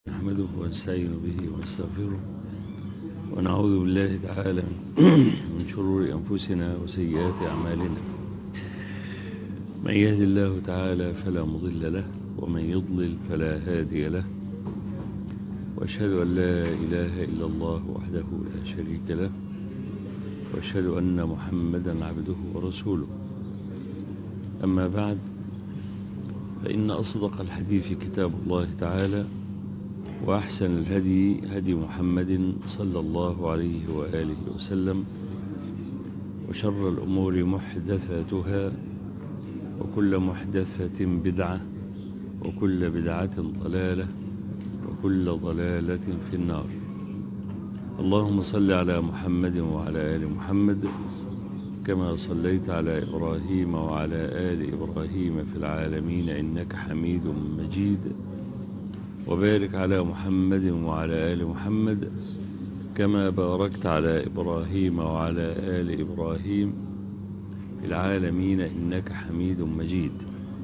نحمده ونستعين به ونستغفره ونعوذ بالله تعالى من شرور أنفسنا وسيئات أعمالنا من يهد الله تعالى فلا مضل له ومن يضلل فلا هادي له وأشهد أن لا إله إلا الله وحده لا شريك له وأشهد أن محمدا عبده ورسوله أما بعد فإن أصدق الحديث كتاب الله تعالى وأحسن الهدي هدي محمد صلى الله عليه وآله وسلم وشر الأمور محدثاتها وكل محدثة بدعة وكل بدعة ضلالة وكل ضلالة في النار اللهم صل على محمد وعلى آل محمد كما صليت على إبراهيم وعلى آل إبراهيم في العالمين إنك حميد مجيد وبارك على محمد وعلى آل محمد كما باركت على إبراهيم وعلى آل إبراهيم في العالمين إنك حميد مجيد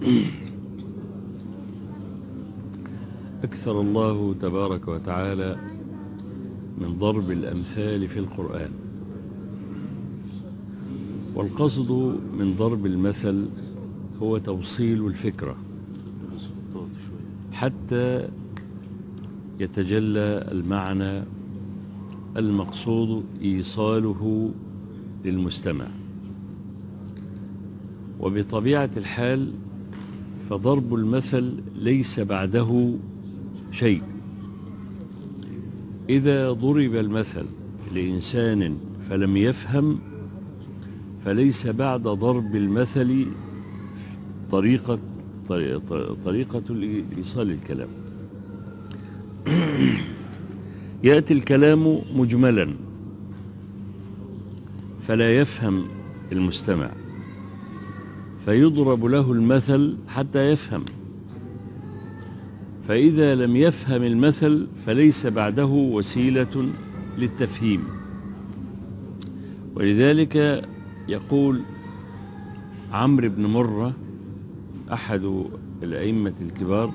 أكثر الله تبارك وتعالى من ضرب الأمثال في القرآن والقصد من ضرب المثل هو توصيل الفكرة حتى يتجلى المعنى المقصود إيصاله للمستمع وبطبيعة الحال فضرب المثل ليس بعده شيء إذا ضرب المثل لإنسان فلم يفهم فليس بعد ضرب المثل طريقة طريقة لإيصال الكلام يأتي الكلام مجملا فلا يفهم المستمع فيضرب له المثل حتى يفهم فإذا لم يفهم المثل فليس بعده وسيلة للتفهيم ولذلك يقول عمرو بن مرة أحد الأئمة الكبار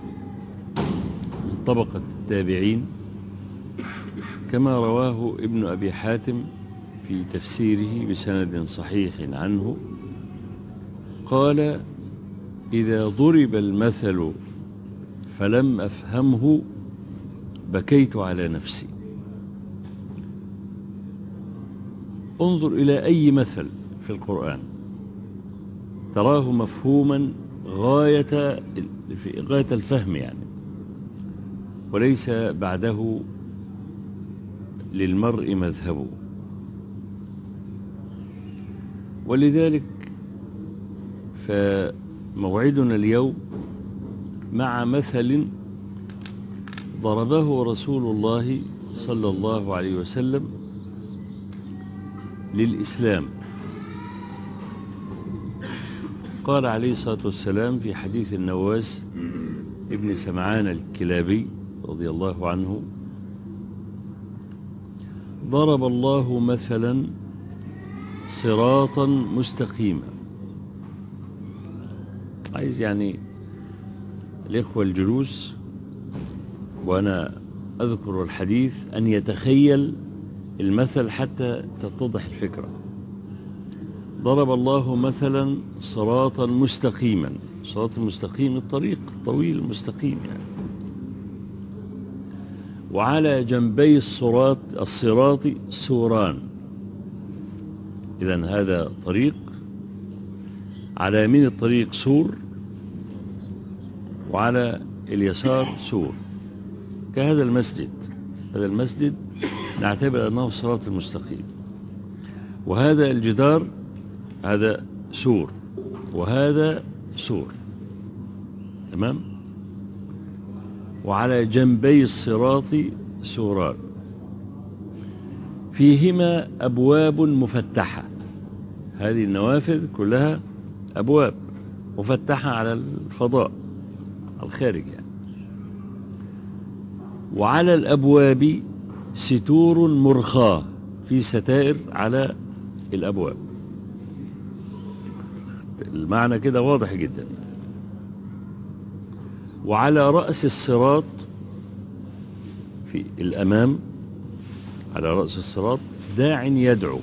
من طبقة التابعين كما رواه ابن أبي حاتم في تفسيره بسند صحيح عنه قال إذا ضرب المثل فلم أفهمه بكيت على نفسي انظر إلى أي مثل في القرآن تراه مفهوما غاية غاية الفهم يعني وليس بعده للمرء مذهبه ولذلك فموعدنا اليوم مع مثل ضربه رسول الله صلى الله عليه وسلم للإسلام قال عليه الصلاة والسلام في حديث النواس ابن سمعان الكلابي رضي الله عنه ضرب الله مثلا صراطا مستقيما عايز يعني الإخوة الجلوس وأنا أذكر الحديث أن يتخيل المثل حتى تتضح الفكرة ضرب الله مثلا صراطا مستقيما صراط المستقيم الطريق الطويل المستقيم يعني وعلى جنبي الصراط الصراط سوران إذا هذا طريق على يمين الطريق سور وعلى اليسار سور كهذا المسجد هذا المسجد نعتبر أنه الصراط المستقيم وهذا الجدار هذا سور وهذا سور تمام وعلى جنبي الصراط سوران فيهما أبواب مفتحة هذه النوافذ كلها أبواب مفتحة على الفضاء الخارج يعني وعلى الأبواب ستور مرخاة في ستائر على الأبواب المعنى كده واضح جدا وعلى رأس الصراط في الأمام على رأس الصراط داع يدعو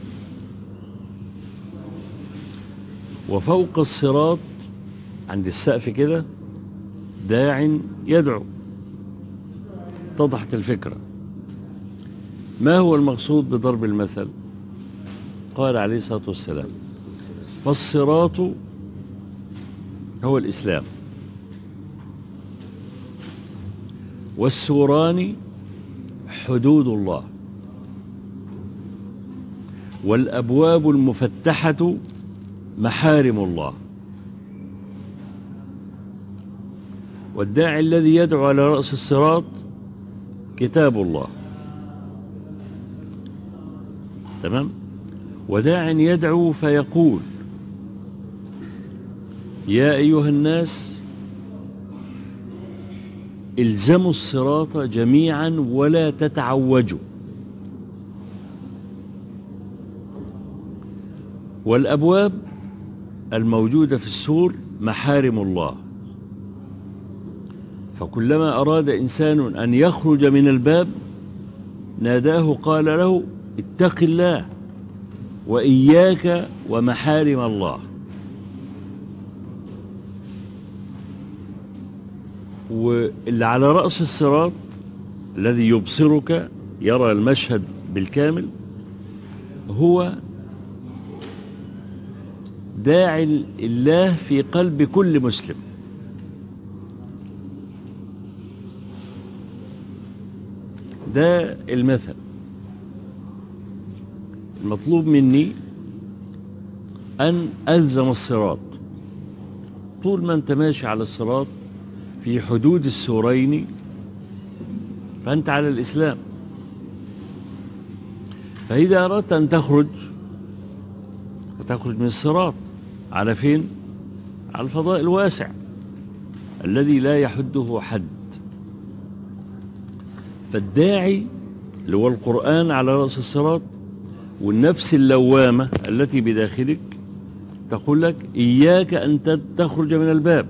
وفوق الصراط عند السقف كده داع يدعو اتضحت الفكرة ما هو المقصود بضرب المثل قال عليه الصلاة والسلام فالصراط هو الإسلام والسوران حدود الله والأبواب المفتحة محارم الله والداعي الذي يدعو على رأس الصراط كتاب الله تمام وداع يدعو فيقول يا أيها الناس الزموا الصراط جميعا ولا تتعوجوا والأبواب الموجودة في السور محارم الله فكلما أراد إنسان أن يخرج من الباب ناداه قال له اتق الله وإياك ومحارم الله واللي على رأس الصراط الذي يبصرك يرى المشهد بالكامل هو داعي الله في قلب كل مسلم ده المثل المطلوب مني أن ألزم الصراط طول ما أنت ماشي على الصراط في حدود السورين فأنت على الإسلام فإذا أردت أن تخرج فتخرج من الصراط على فين على الفضاء الواسع الذي لا يحده حد فالداعي اللي هو القرآن على رأس الصراط والنفس اللوامة التي بداخلك تقول لك إياك أن تخرج من الباب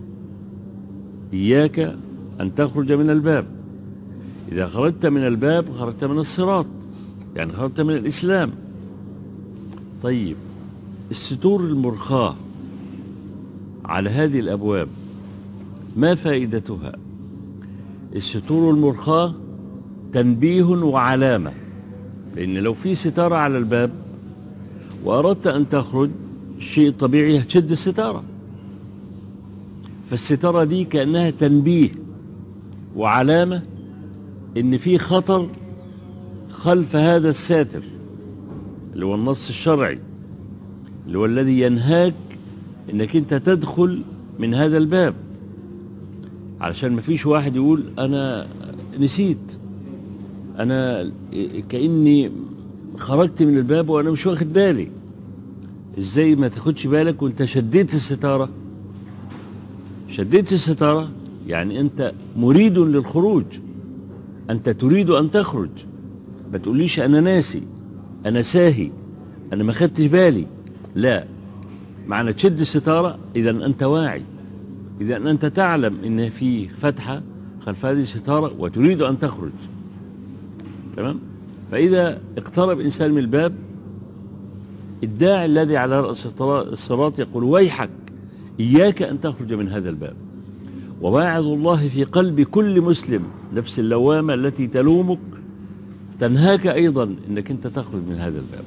إياك أن تخرج من الباب إذا خرجت من الباب خرجت من الصراط يعني خرجت من الإسلام طيب الستور المرخاة على هذه الأبواب ما فائدتها الستور المرخاة تنبيه وعلامة لأن لو في ستارة على الباب وأردت أن تخرج شيء طبيعي هتشد الستارة فالستارة دي كأنها تنبيه وعلامة إن في خطر خلف هذا الساتر اللي هو النص الشرعي اللي هو الذي ينهاك انك انت تدخل من هذا الباب علشان ما فيش واحد يقول انا نسيت انا كأني خرجت من الباب وانا مش واخد بالي ازاي ما تاخدش بالك وانت شديت الستارة شديت الستارة يعني انت مريد للخروج انت تريد ان تخرج ما تقوليش انا ناسي انا ساهي انا ما خدتش بالي لا معنى تشد الستارة اذا انت واعي اذا انت تعلم ان في فتحة خلف هذه الستارة وتريد ان تخرج تمام فاذا اقترب انسان من الباب الداعي الذي على رأس الصراط يقول ويحك إياك أن تخرج من هذا الباب وواعظ الله في قلب كل مسلم نفس اللوامة التي تلومك تنهاك أيضا أنك أنت تخرج من هذا الباب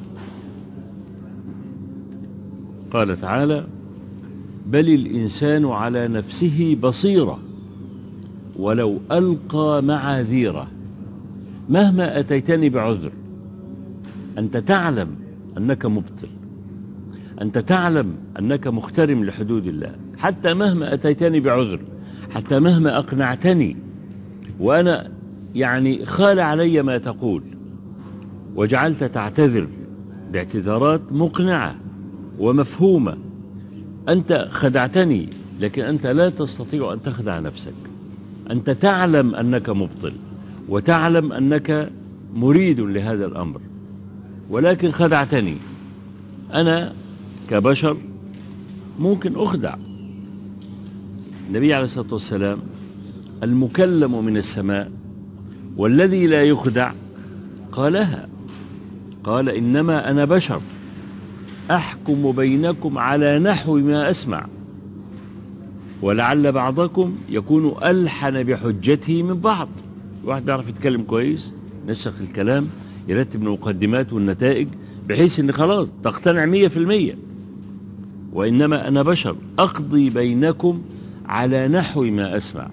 قال تعالى بل الإنسان على نفسه بصيرة ولو ألقى معاذيره مهما أتيتني بعذر أنت تعلم أنك مبطل أنت تعلم أنك مخترم لحدود الله حتى مهما أتيتني بعذر حتى مهما أقنعتني وأنا يعني خال علي ما تقول وجعلت تعتذر باعتذارات مقنعة ومفهومة أنت خدعتني لكن أنت لا تستطيع أن تخدع نفسك أنت تعلم أنك مبطل وتعلم أنك مريد لهذا الأمر ولكن خدعتني أنا كبشر ممكن أخدع النبي عليه الصلاة والسلام المكلم من السماء والذي لا يخدع قالها قال إنما أنا بشر أحكم بينكم على نحو ما أسمع ولعل بعضكم يكون ألحن بحجته من بعض واحد بيعرف يتكلم كويس نسخ الكلام يرتب المقدمات والنتائج بحيث ان خلاص تقتنع مية في المية وإنما أنا بشر أقضي بينكم على نحو ما أسمع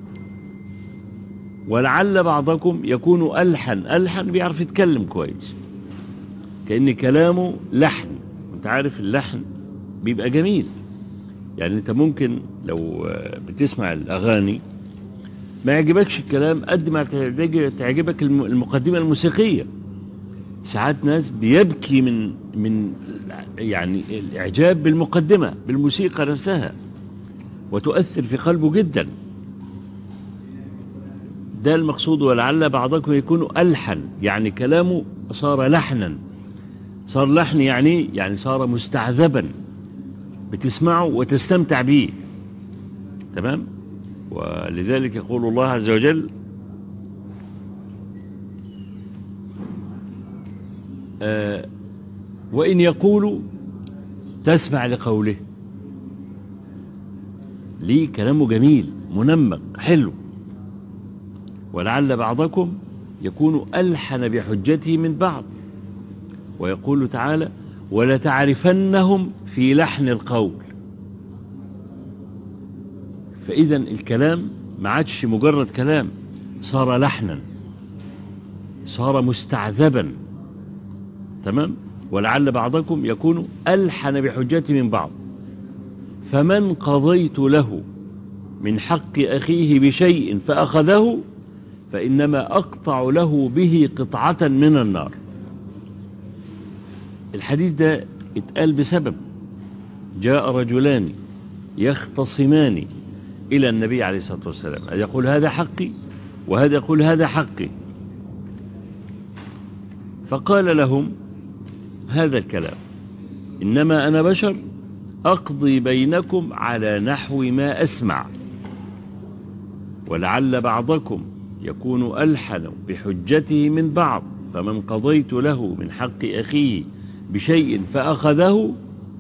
ولعل بعضكم يكون ألحن ألحن بيعرف يتكلم كويس كأن كلامه لحن انت عارف اللحن بيبقى جميل يعني انت ممكن لو بتسمع الأغاني ما يعجبكش الكلام قد ما تعجبك المقدمة الموسيقية ساعات ناس بيبكي من من يعني الإعجاب بالمقدمة بالموسيقى نفسها وتؤثر في قلبه جدا ده المقصود ولعل بعضكم يكون ألحن يعني كلامه صار لحنا صار لحن يعني يعني صار مستعذبا بتسمعه وتستمتع به تمام ولذلك يقول الله عز وجل آه وإن يقولوا تسمع لقوله ليه كلامه جميل منمق حلو ولعل بعضكم يكون ألحن بحجته من بعض ويقول تعالى ولتعرفنهم في لحن القول فإذا الكلام ما عادش مجرد كلام صار لحنا صار مستعذبا تمام ولعل بعضكم يكون ألحن بحجته من بعض فمن قضيت له من حق أخيه بشيء فأخذه فإنما أقطع له به قطعة من النار الحديث ده اتقال بسبب جاء رجلان يختصمان إلى النبي عليه الصلاة والسلام يقول هذا حقي وهذا يقول هذا حقي فقال لهم هذا الكلام إنما أنا بشر أقضي بينكم على نحو ما أسمع ولعل بعضكم يكون ألحن بحجته من بعض فمن قضيت له من حق أخيه بشيء فأخذه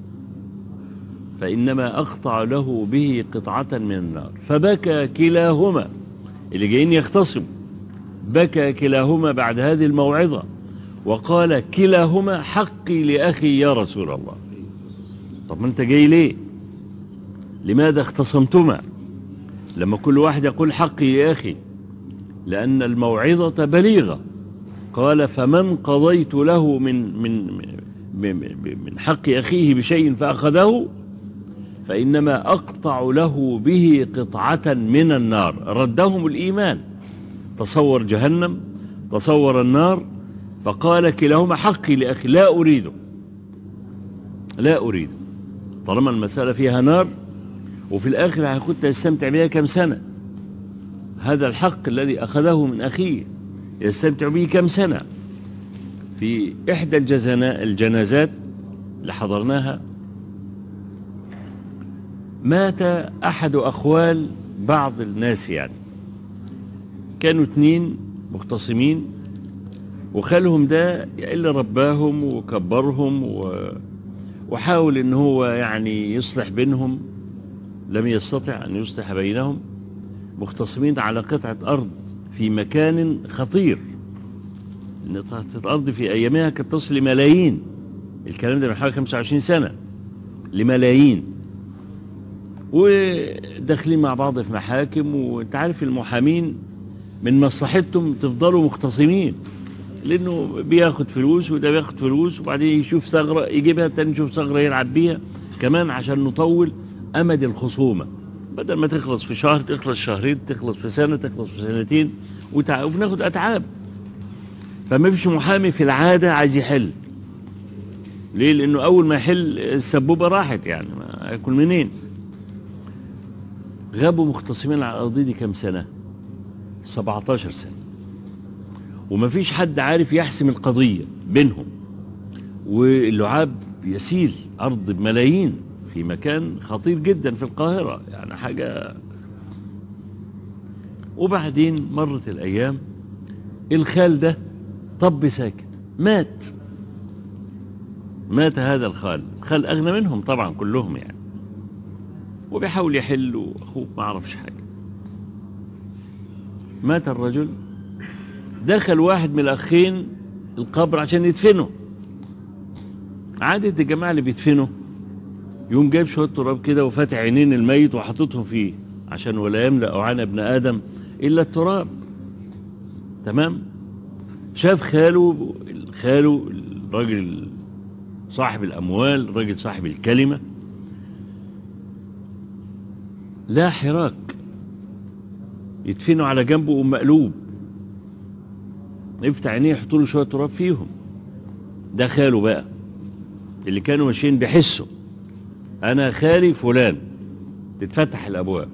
فإنما أقطع له به قطعة من النار فبكى كلاهما اللي جايين يختصم بكى كلاهما بعد هذه الموعظة وقال كلاهما حقي لأخي يا رسول الله طب ما انت جاي ليه لماذا اختصمتما لما كل واحد يقول حقي يا أخي لأن الموعظة بليغة قال فمن قضيت له من من من حق أخيه بشيء فأخذه فإنما أقطع له به قطعة من النار ردهم الإيمان تصور جهنم تصور النار فقال كلاهما حقي لأخي لا أريده لا أريد طالما المسألة فيها نار وفي الآخر كنت أستمتع بها كم سنة هذا الحق الذي أخذه من أخيه يستمتع به كم سنة في إحدى الجنازات اللي حضرناها مات أحد أخوال بعض الناس يعني كانوا اتنين مختصمين وخالهم ده اللي رباهم وكبرهم و... وحاول ان هو يعني يصلح بينهم لم يستطع ان يصلح بينهم مختصمين على قطعة ارض في مكان خطير قطعة الارض في ايامها كانت تصل لملايين الكلام ده من حوالي 25 سنة لملايين وداخلين مع بعض في محاكم وانت عارف المحامين من مصلحتهم تفضلوا مختصمين لانه بياخد فلوس وده بياخد فلوس وبعدين يشوف ثغرة يجيبها تاني يشوف ثغرة يلعب بيها كمان عشان نطول امد الخصومة بدل ما تخلص في شهر تخلص شهرين تخلص في سنة تخلص في سنتين وتع... وبناخد اتعاب فما فيش محامي في العادة عايز يحل ليه لانه اول ما يحل السبوبة راحت يعني ما يكون منين غابوا مختصمين على الارض دي كام سنة 17 سنة ومفيش حد عارف يحسم القضية بينهم واللعاب يسيل أرض بملايين في مكان خطير جدا في القاهرة يعني حاجة وبعدين مرت الأيام الخال ده طب ساكت مات مات هذا الخال الخال أغنى منهم طبعا كلهم يعني وبيحاول يحل وأخوه ما عرفش حاجة مات الرجل دخل واحد من الأخين القبر عشان يدفنه عادة الجماعة اللي بيدفنوا يقوم جايب شوية تراب كده وفاتح عينين الميت وحاططهم فيه عشان ولا يملأ عن ابن آدم إلا التراب تمام شاف خاله خاله الراجل صاحب الأموال الراجل صاحب الكلمة لا حراك يدفنوا على جنبه ومقلوب مقلوب يفتح عينيه يحطوا له شويه تراب فيهم ده خاله بقى اللي كانوا ماشيين بيحسوا انا خالي فلان تتفتح الابواب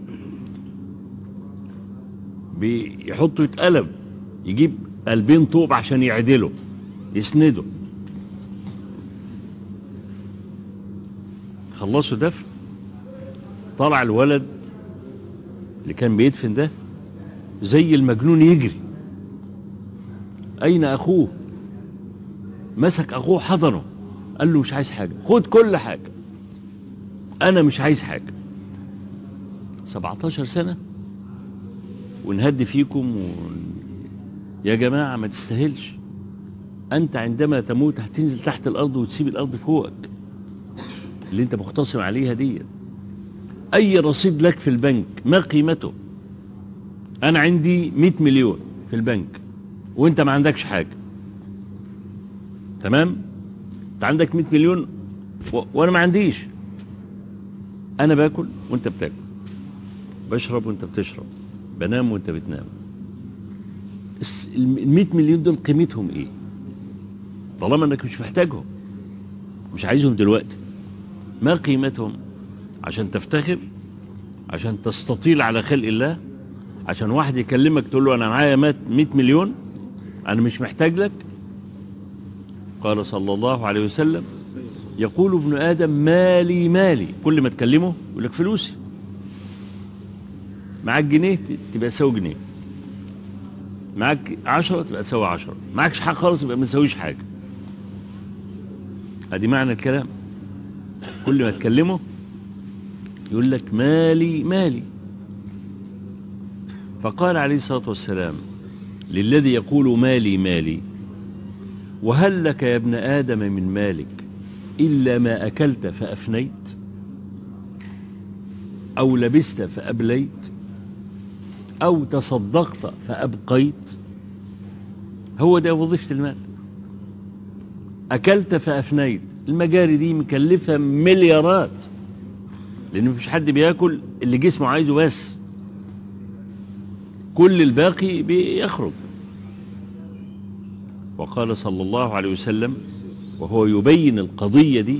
بيحطوا يتقلب يجيب قلبين طوب عشان يعدله يسنده خلصوا دفن طلع الولد اللي كان بيدفن ده زي المجنون يجري أين أخوه مسك أخوه حضنه قال له مش عايز حاجة خد كل حاجة أنا مش عايز حاجة 17 سنة ونهدي فيكم و... يا جماعة ما تستاهلش أنت عندما تموت هتنزل تحت الأرض وتسيب الأرض فوقك اللي أنت مختصم عليها دي أي رصيد لك في البنك ما قيمته أنا عندي 100 مليون في البنك وانت ما عندكش حاجة تمام انت عندك 100 مليون و... وانا ما عنديش انا باكل وانت بتاكل بشرب وانت بتشرب بنام وانت بتنام ال 100 مليون دول قيمتهم ايه طالما انك مش محتاجهم مش عايزهم دلوقتي ما قيمتهم عشان تفتخر عشان تستطيل على خلق الله عشان واحد يكلمك تقول له انا معايا 100 مليون أنا مش محتاج لك قال صلى الله عليه وسلم يقول ابن آدم مالي مالي كل ما تكلمه يقول لك فلوسي معاك جنيه تبقى تساوي جنيه معاك عشرة تبقى تساوي عشرة معاكش حاجة خالص يبقى ما تساويش حاجة ادي معنى الكلام كل ما تكلمه يقول لك مالي مالي فقال عليه الصلاة والسلام للذي يقول مالي مالي وهل لك يا ابن آدم من مالك إلا ما أكلت فأفنيت أو لبست فأبليت أو تصدقت فأبقيت هو ده وظيفة المال أكلت فأفنيت المجاري دي مكلفة مليارات لأن مفيش حد بياكل اللي جسمه عايزه بس كل الباقي بيخرج وقال صلى الله عليه وسلم وهو يبين القضية دي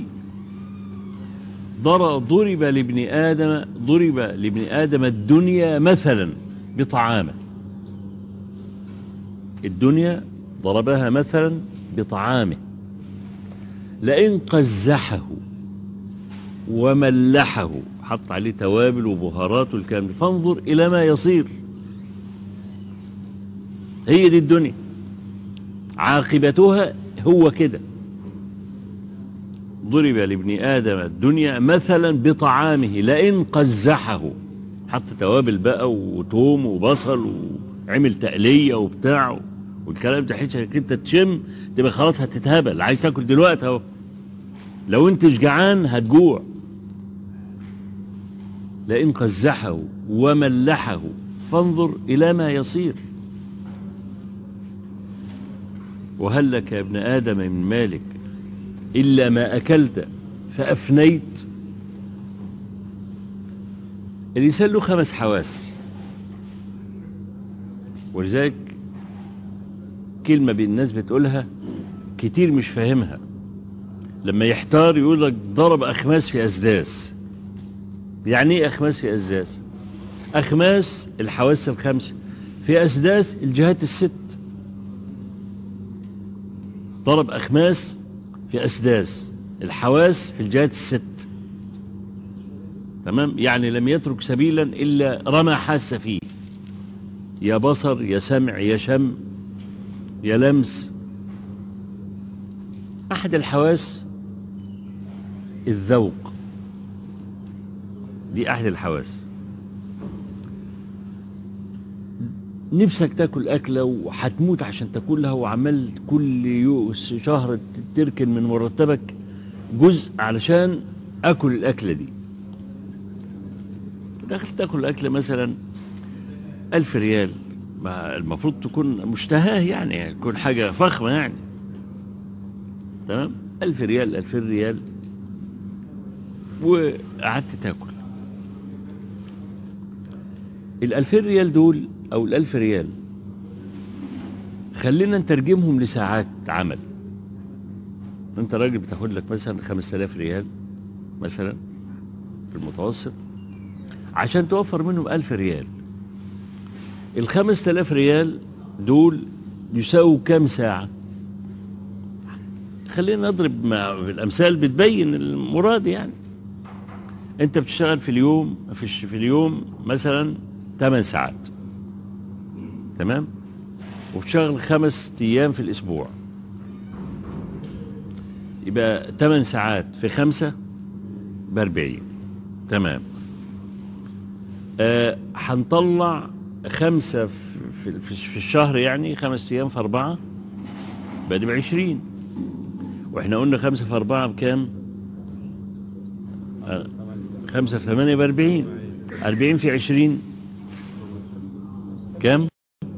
ضرب لابن آدم ضرب لابن آدم الدنيا مثلا بطعامه الدنيا ضربها مثلا بطعامه لئن قزحه وملحه حط عليه توابل وبهارات والكلام فانظر إلى ما يصير هي دي الدنيا عاقبتها هو كده ضرب لابن آدم الدنيا مثلا بطعامه لئن قزحه حط توابل بقى وتوم وبصل وعمل تقلية وبتاع والكلام ده حيث انت تشم تبقى خلاص هتتهبل عايز تاكل دلوقتي اهو لو انت جعان هتجوع لئن قزحه وملحه فانظر الى ما يصير وهل لك يا ابن آدم من مالك إلا ما أكلت فأفنيت الإنسان له خمس حواس ولذلك كلمة بالناس بتقولها كتير مش فاهمها لما يحتار يقول لك ضرب أخماس في أسداس يعني ايه أخماس في أسداس أخماس الحواس الخمسة في أسداس الجهات الست ضرب أخماس في أسداس الحواس في الجهات الست تمام يعني لم يترك سبيلا إلا رمى حاسة فيه يا بصر يا سمع يا شم يا لمس أحد الحواس الذوق دي أحد الحواس نفسك تاكل أكلة وهتموت عشان تاكلها وعمال كل يو- شهر تركن من مرتبك جزء علشان أكل الأكلة دي داخل تاكل أكلة مثلا ألف ريال ما المفروض تكون مشتهاه يعني تكون حاجة فخمة يعني تمام ألف ريال ألفين ريال وقعدت تاكل الألفين ريال دول أو الألف ريال خلينا نترجمهم لساعات عمل انت راجل بتاخد لك مثلا خمس تلاف ريال مثلا في المتوسط عشان توفر منهم ألف ريال الخمس تلاف ريال دول يساووا كام ساعة خلينا نضرب مع الأمثال بتبين المراد يعني انت بتشتغل في اليوم في, الش- في اليوم مثلا 8 ساعات تمام وبتشتغل خمس ايام في الاسبوع يبقى 8 ساعات في خمسة ب 40 تمام آه، هنطلع خمسة في, في, في الشهر يعني خمس ايام في اربعة بقى دي بعشرين واحنا قلنا خمسة في اربعة بكام آه، خمسة في ثمانية باربعين اربعين في عشرين كام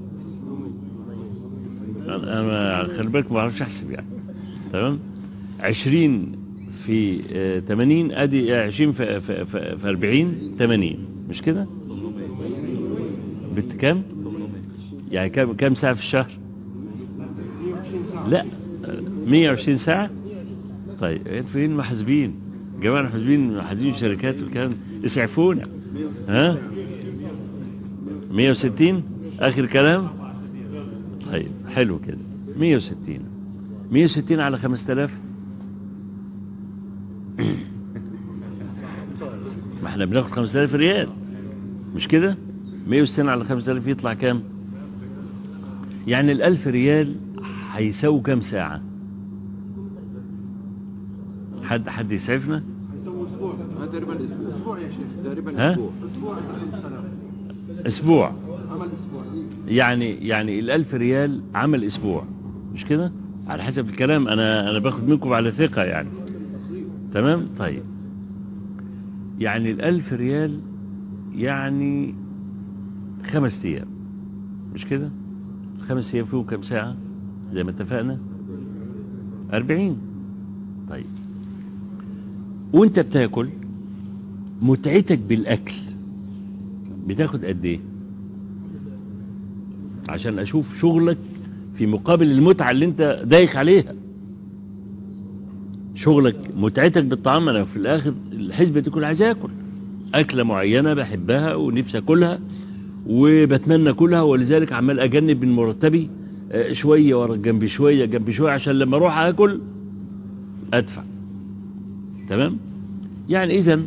انا أنا خلي بالك ما اعرفش احسب يعني تمام عشرين في آه، تمانين ادي عشرين في, في, في, في اربعين تمانين مش كده بت كام يعني كام كام ساعة في الشهر لا آه، 120 ساعة طيب فين محاسبين جماعة محاسبين محاسبين الشركات والكلام ده. اسعفونا ها 160 اخر كلام طيب حلو كده 160 160 على 5000 ما احنا بناخد 5000 ريال مش كده 160 على 5000 يطلع كام يعني الألف ريال هيساوي كام ساعة حد حد يسعفنا هيسوي اسبوع هذا تقريبا اسبوع اسبوع يا شيخ تقريبا ها؟ اسبوع اسبوع 5000 اسبوع عمل اسبوع يعني يعني الألف ريال عمل أسبوع مش كده على حسب الكلام أنا أنا باخد منكم على ثقة يعني تمام طيب يعني الألف ريال يعني خمس أيام مش كده خمس أيام فيهم كم ساعة زي ما اتفقنا أربعين طيب وانت بتاكل متعتك بالأكل بتاخد قد ايه عشان اشوف شغلك في مقابل المتعة اللي انت دايخ عليها شغلك متعتك بالطعام انا في الاخر الحزبة دي كلها عايز اكل اكلة معينة بحبها ونفسي اكلها وبتمنى كلها ولذلك عمال اجنب من مرتبي آه، شوية ورا جنبي شوية جنبي شوية عشان لما اروح اكل ادفع تمام يعني اذا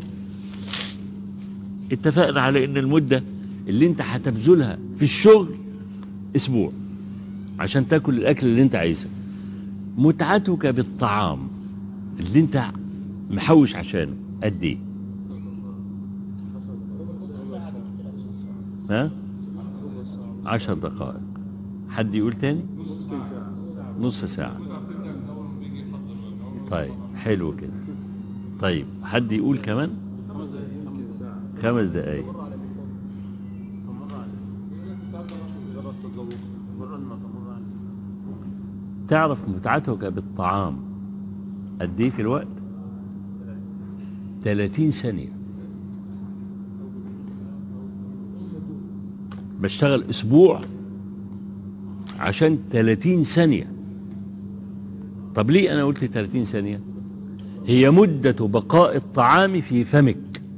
اتفقنا على ان المدة اللي انت هتبذلها في الشغل اسبوع عشان تاكل الاكل اللي انت عايزه متعتك بالطعام اللي انت محوش عشانه قد ايه ها عشر دقائق حد يقول تاني نص ساعة طيب حلو كده طيب حد يقول كمان خمس دقايق تعرف متعتك بالطعام قد ايه في الوقت 30 ثانية بشتغل اسبوع عشان 30 ثانية طب ليه انا قلت 30 ثانية هي مدة بقاء الطعام في فمك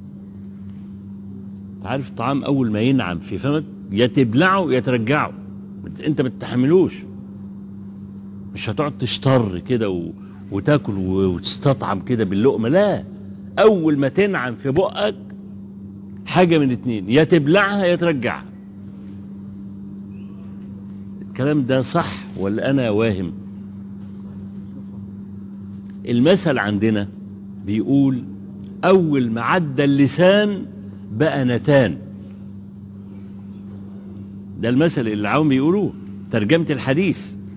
عارف الطعام اول ما ينعم في فمك يا تبلعه يا ترجعه انت ما تتحملوش مش هتقعد تشطر كده و... وتاكل و... وتستطعم كده باللقمة لا اول ما تنعم في بقك حاجة من اتنين يا تبلعها يا ترجعها الكلام ده صح ولا أنا واهم المثل عندنا بيقول أول ما عدى اللسان بقى نتان ده المثل اللي العوام بيقولوه ترجمة الحديث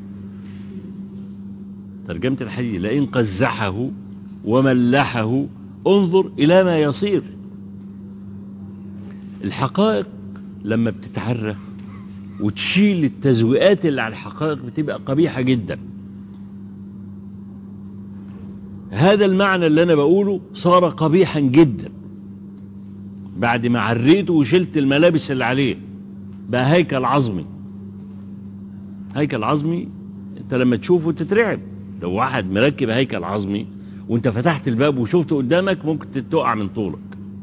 ترجمة الحديث لئن قزحه وملحه انظر إلى ما يصير الحقائق لما بتتعرى وتشيل التزويقات اللي على الحقائق بتبقى قبيحة جدا هذا المعنى اللي أنا بقوله صار قبيحا جدا بعد ما عريته وشلت الملابس اللي عليه بقى هيكل عظمي هيكل عظمي انت لما تشوفه تترعب لو واحد مركب هيكل عظمي وانت فتحت الباب وشفته قدامك ممكن تقع من طولك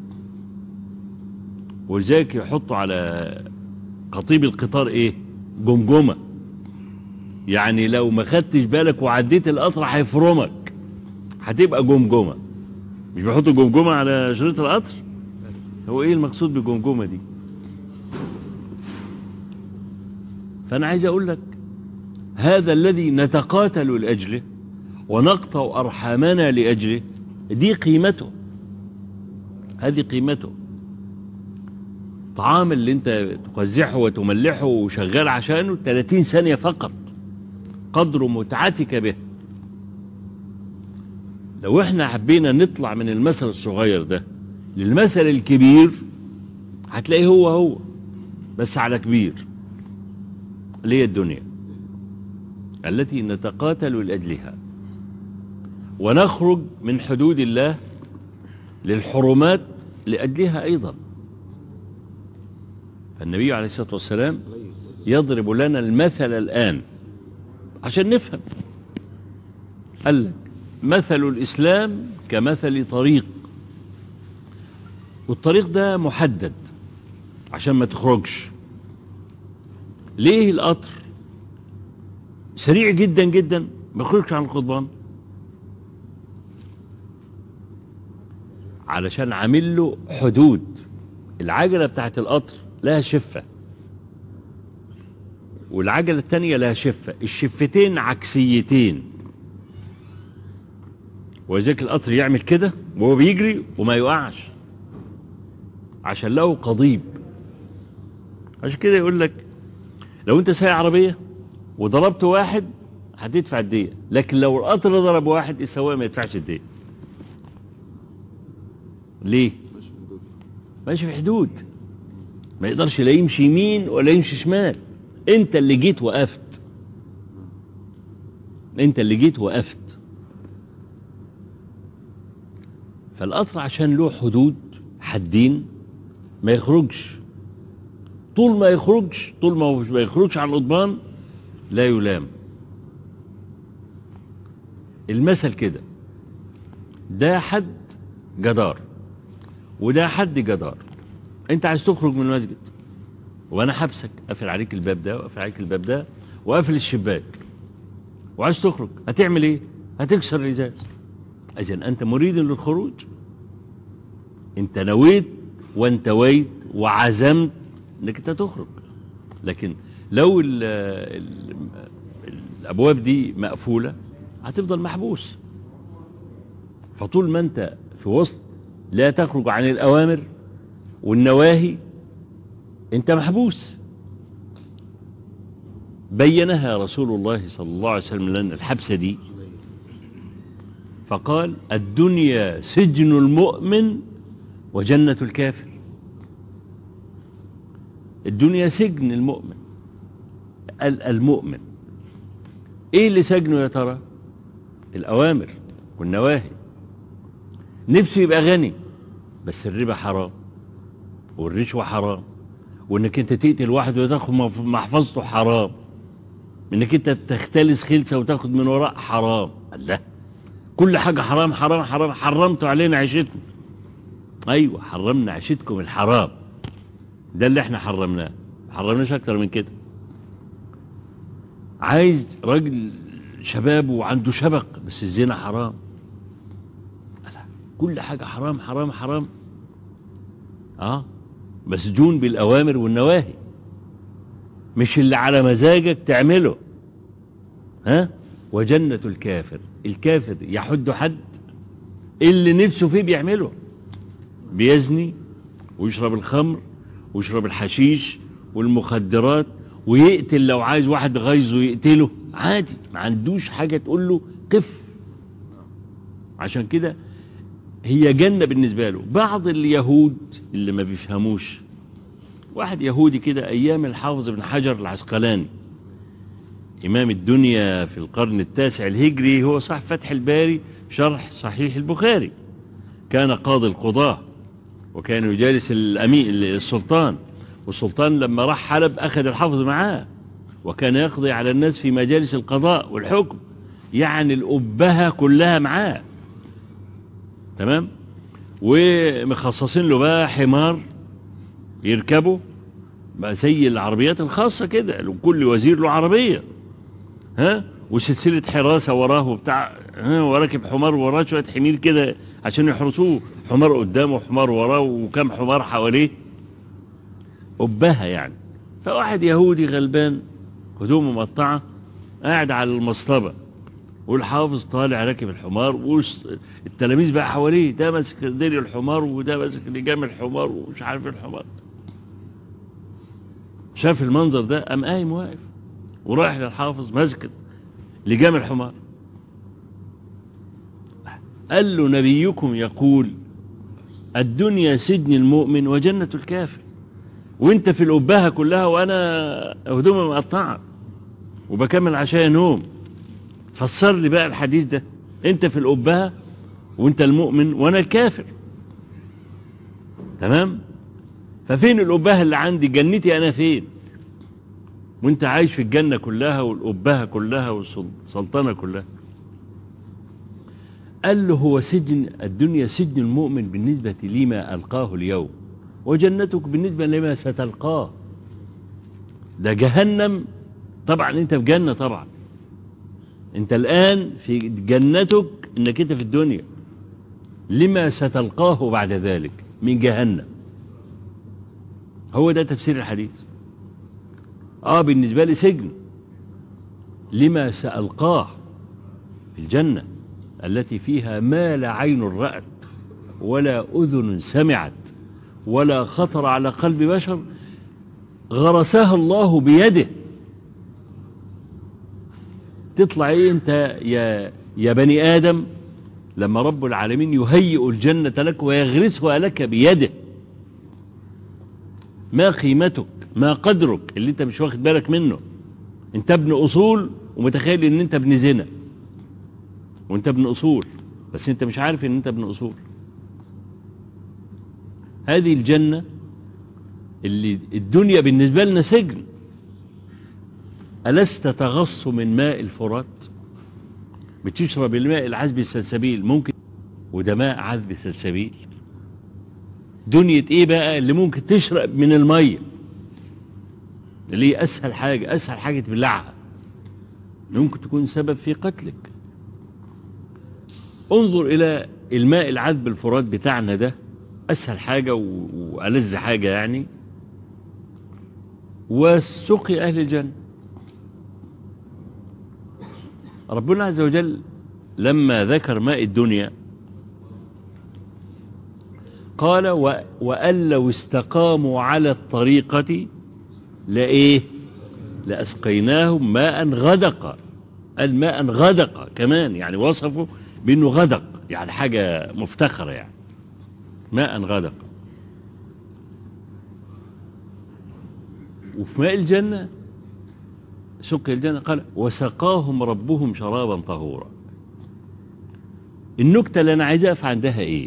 ولذلك يحطوا على قطيب القطار ايه جمجمة يعني لو ما خدتش بالك وعديت القطر هيفرمك هتبقى جمجمة مش بيحطوا جمجمة على شريط القطر هو ايه المقصود بالجمجمة دي فانا عايز اقول لك هذا الذي نتقاتل لأجله ونقطع أرحامنا لأجله دي قيمته هذه قيمته طعام اللي انت تقزحه وتملحه وشغال عشانه 30 ثانية فقط قدر متعتك به لو احنا حبينا نطلع من المثل الصغير ده للمثل الكبير هتلاقيه هو هو بس على كبير اللي هي الدنيا التي نتقاتل لأجلها ونخرج من حدود الله للحرمات لأجلها أيضا فالنبي عليه الصلاة والسلام يضرب لنا المثل الآن عشان نفهم قال لك مثل الإسلام كمثل طريق والطريق ده محدد عشان ما تخرجش ليه القطر سريع جدا جدا ما يخرجش عن القضبان علشان عامل له حدود العجلة بتاعت القطر لها شفة والعجلة التانية لها شفة الشفتين عكسيتين ولذلك القطر يعمل كده وهو بيجري وما يقعش عشان له قضيب عشان كده يقول لك لو انت سايق عربية وضربت واحد هتدفع الدية لكن لو القطر ضرب واحد السواق ما يدفعش الدية ليه ماشي في حدود ما يقدرش لا يمشي يمين ولا يمشي شمال انت اللي جيت وقفت انت اللي جيت وقفت فالقطر عشان له حدود حدين ما يخرجش طول ما يخرجش طول ما ما يخرجش عن القضبان لا يلام المثل كده ده حد جدار وده حد جدار انت عايز تخرج من المسجد وانا حبسك قافل عليك الباب ده وقافل عليك الباب ده وقافل الشباك وعايز تخرج هتعمل ايه هتكسر الازاز اذا انت مريد للخروج انت نويت وانتويت وعزمت انك انت تخرج لكن لو ال ال الابواب دي مقفولة هتفضل محبوس فطول ما انت في وسط لا تخرج عن الاوامر والنواهي انت محبوس بينها رسول الله صلى الله عليه وسلم لنا الحبسة دي فقال الدنيا سجن المؤمن وجنة الكافر الدنيا سجن المؤمن المؤمن ايه اللي سجنه يا ترى الاوامر والنواهي نفسه يبقى غني بس الربا حرام والرشوة حرام وانك انت تقتل واحد وتاخد محفظته حرام انك انت تختلس خلسة وتاخد من وراء حرام الله كل حاجة حرام حرام حرام حرمتوا علينا عيشتنا ايوه حرمنا عيشتكم الحرام ده اللي احنا حرمناه حرمناش اكتر من كده عايز راجل شباب وعنده شبق بس الزنا حرام كل حاجة حرام حرام حرام اه مسجون بالأوامر والنواهي مش اللي على مزاجك تعمله ها وجنة الكافر الكافر يحد حد اللي نفسه فيه بيعمله بيزني ويشرب الخمر ويشرب الحشيش والمخدرات ويقتل لو عايز واحد غيظه يقتله عادي ما عندوش حاجة تقول له قف عشان كده هي جنة بالنسبة له بعض اليهود اللي ما بيفهموش واحد يهودي كده أيام الحافظ بن حجر العسقلاني إمام الدنيا في القرن التاسع الهجري هو صاحب فتح الباري شرح صحيح البخاري كان قاضي القضاة وكان يجالس الأمين السلطان والسلطان لما راح حلب أخذ الحافظ معاه وكان يقضي على الناس في مجالس القضاء والحكم يعني الأبهة كلها معاه تمام ومخصصين له بقى حمار يركبه بقى زي العربيات الخاصة كده كل وزير له عربية ها وسلسلة حراسة وراه وبتاع ها وراكب حمار وراه شوية حمير كده عشان يحرسوه حمار قدامه وحمار وراه وكم حمار حواليه أبهة يعني فواحد يهودي غلبان هدومه مقطعة قاعد على المصطبة والحافظ طالع راكب الحمار والتلاميذ بقى حواليه ده ماسك ديري الحمار وده ماسك لجام الحمار ومش عارف الحمار شاف المنظر ده قام قايم واقف ورايح للحافظ ماسك لجام الحمار قال له نبيكم يقول الدنيا سجن المؤمن وجنة الكافر وانت في الأبهة كلها وانا هدومي مقطعة وبكمل عشاء نوم فسر لي بقى الحديث ده انت في الأبهة وانت المؤمن وانا الكافر تمام ففين الأبهة اللي عندي جنتي انا فين وانت عايش في الجنة كلها والأبهة كلها والسلطنة كلها قال له هو سجن الدنيا سجن المؤمن بالنسبة لما ألقاه اليوم وجنتك بالنسبة لما ستلقاه ده جهنم طبعا انت في جنة طبعا انت الآن في جنتك انك انت في الدنيا لما ستلقاه بعد ذلك من جهنم هو ده تفسير الحديث اه بالنسبة لي سجن لما سألقاه في الجنة التي فيها ما لا عين رأت ولا أذن سمعت ولا خطر على قلب بشر غرسها الله بيده تطلع ايه انت يا, يا بني آدم لما رب العالمين يهيئ الجنة لك ويغرسها لك بيده ما قيمتك ما قدرك اللي انت مش واخد بالك منه انت ابن اصول ومتخيل ان انت ابن زنا وانت ابن اصول بس انت مش عارف ان انت ابن اصول هذه الجنة اللي الدنيا بالنسبة لنا سجن ألست تغص من ماء الفرات بتشرب الماء العذب السلسبيل ممكن وده ماء عذب سلسبيل دنيا ايه بقى اللي ممكن تشرب من المية اللي هي اسهل حاجة اسهل حاجة تبلعها ممكن تكون سبب في قتلك انظر الى الماء العذب الفرات بتاعنا ده اسهل حاجة والذ حاجة يعني وسقي اهل الجنة ربنا عز وجل لما ذكر ماء الدنيا قال وأن لو استقاموا على الطريقة لإيه لأسقيناهم ماء غدق الماء غدق كمان يعني وصفه بأنه غدق يعني حاجة مفتخرة يعني ماء غدق وفي ماء الجنة سقي الجنة قال وسقاهم ربهم شرابا طهورا النكتة اللي أنا عايز أقف عندها إيه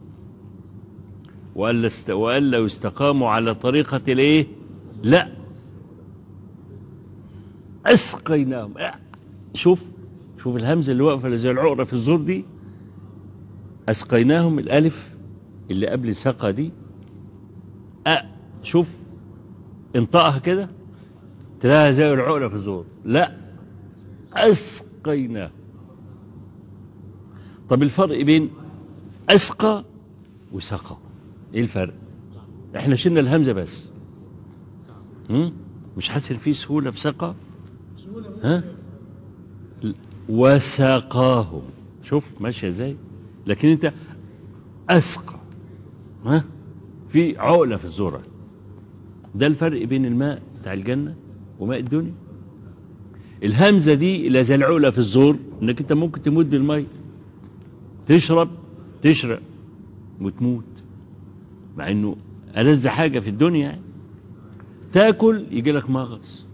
وألا, است... وألا لو استقاموا على طريقة الإيه لا أسقيناهم شوف شوف الهمزة اللي واقفة زي العقرة في الزور دي أسقيناهم الألف اللي قبل سقى دي أ شوف انطقها كده تلاقيها زي العقلة في الزور لا أسقيناه طب الفرق بين أسقى وسقى ايه الفرق احنا شلنا الهمزة بس هم؟ مش حاسس ان في سهولة في سقى ها ل- وسقاهم شوف ماشية ازاي لكن انت اسقى ها في عقلة في الذرة ده الفرق بين الماء بتاع الجنة وماء الدنيا الهمزة دي لا زي العقلة في الزور انك انت ممكن تموت بالمية تشرب تشرق وتموت مع انه ألذ حاجة في الدنيا يعني. تاكل يجي لك مغص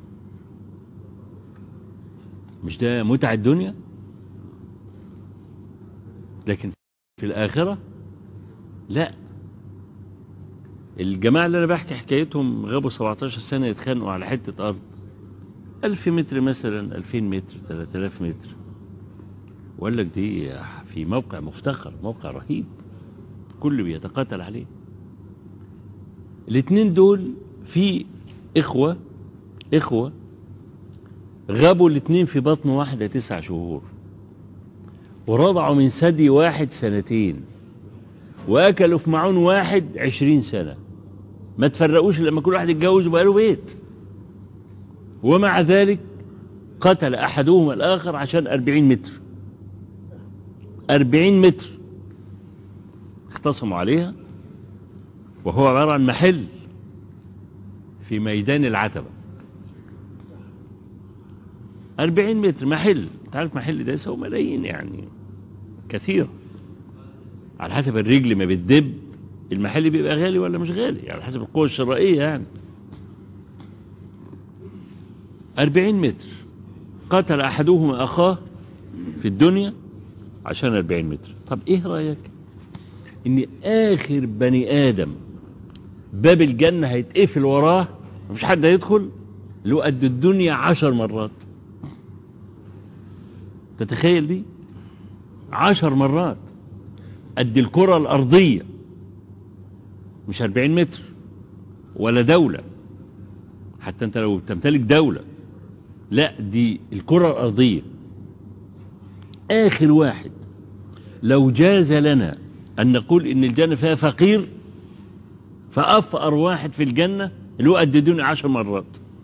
مش ده متع الدنيا لكن في الآخرة لا الجماعة اللي أنا بحكي حكايتهم غابوا 17 سنة يتخانقوا على حتة أرض ألف متر مثلا ألفين متر ثلاثة آلاف متر وقال لك دي في موقع مفتخر موقع رهيب كل بيتقاتل عليه الاثنين دول في إخوة إخوة غابوا الاثنين في بطن واحدة تسع شهور ورضعوا من ثدي واحد سنتين وأكلوا في معون واحد عشرين سنة ما تفرقوش لما كل واحد يتجوز وبقى له بيت ومع ذلك قتل أحدهما الآخر عشان أربعين متر أربعين متر اختصموا عليها وهو عبارة عن محل في ميدان العتبة أربعين متر محل تعرف محل ده يسوي ملايين يعني كثير على حسب الرجل ما بتدب المحل بيبقى غالي ولا مش غالي على حسب القوة الشرائية يعني أربعين متر قتل أحدهما أخاه في الدنيا عشان أربعين متر طب إيه رأيك إن آخر بني آدم باب الجنة هيتقفل وراه مفيش حد هيدخل له قد الدنيا عشر مرات تتخيل دي عشر مرات قد الكرة الأرضية مش أربعين متر ولا دولة حتى أنت لو تمتلك دولة لا دي الكرة الأرضية آخر واحد لو جاز لنا أن نقول إن الجنة فيها فقير فأفقر واحد في الجنة اللي هو قد الدنيا عشر مرات